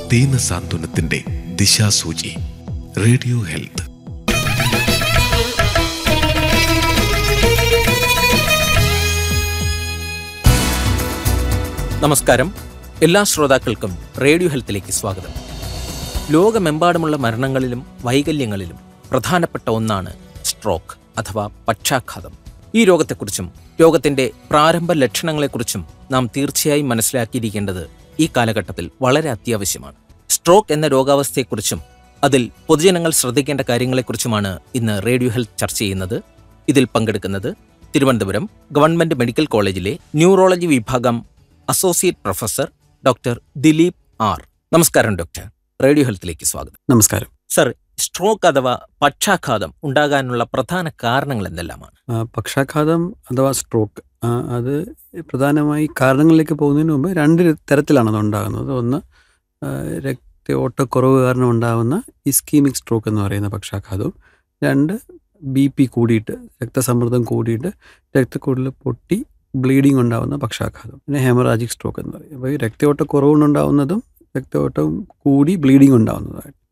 ദീന സാന്ത്വനത്തിന്റെ ദിശാസൂചി radio health നമസ്കാരം എല്ലാ ശ്രോതാക്കൾക്കും റേഡിയോ ഹെൽത്തിലേക്ക് സ്വാഗതം ലോകമെമ്പാടുമുള്ള മരണങ്ങളിലും വൈകല്യങ്ങളിലും പ്രധാനപ്പെട്ട ഒന്നാണ് സ്ട്രോക്ക് അഥവാ പക്ഷാഘാതം ഈ രോഗത്തെക്കുറിച്ചും രോഗത്തിന്റെ പ്രാരംഭ ലക്ഷണങ്ങളെക്കുറിച്ചും നാം തീർച്ചയായും മനസ്സിലാക്കിയിരിക്കേണ്ടത് ഈ കാലഘട്ടത്തിൽ വളരെ അത്യാവശ്യമാണ് സ്ട്രോക്ക് എന്ന രോഗാവസ്ഥയെക്കുറിച്ചും അതിൽ പൊതുജനങ്ങൾ ശ്രദ്ധിക്കേണ്ട കാര്യങ്ങളെക്കുറിച്ചുമാണ് ഇന്ന് റേഡിയോ ഹെൽത്ത് ചർച്ച ചെയ്യുന്നത് ഇതിൽ പങ്കെടുക്കുന്നത് തിരുവനന്തപുരം ഗവൺമെന്റ് മെഡിക്കൽ കോളേജിലെ ന്യൂറോളജി വിഭാഗം associate professor doctor Dileep R നമസ്കാരം ഡോക്ടർ റേഡിയോ ഹെൽത്തിലേക്ക് സ്വാഗതം നമസ്കാരം സർ സ്ട്രോക്ക് അഥവാ പക്ഷാഘാതം ഉണ്ടാകാനുള്ള പ്രധാന കാരണങ്ങൾ എന്തെല്ലാമാണ് ആ, പക്ഷാഘാതം അഥവാ സ്ട്രോക്ക് ആ, അത് പ്രധാനമായി കാരണങ്ങളിലേക്ക് പോകുന്നതിന് മുമ്പ് രണ്ട് തരത്തിലാണ് അത് ഉണ്ടാകുന്നത് ഒന്ന് ആ, രക്തയോട്ടക്കുറവ് കാരണം ഉണ്ടാകുന്ന ഇസ്കീമിക് സ്ട്രോക്ക് എന്ന് പറയുന്ന പക്ഷാഘാതവും രണ്ട് ബി പി കൂടിയിട്ട് രക്തസമ്മർദ്ദം കൂടിയിട്ട് രക്തക്കുഴൽ പൊട്ടി ബ്ലീഡിംഗ് ഉണ്ടാകുന്ന പക്ഷാഘാതം പിന്നെ ഹെമറാജിക് സ്ട്രോക്ക് എന്ന് പറയും അപ്പോൾ ഈ രക്തയോട്ടക്കുറവ് കൊണ്ടുണ്ടാകുന്നതും രക്തയോട്ടം കൂടി ബ്ലീഡിംഗ് ഉണ്ടാകുന്നതായിട്ട്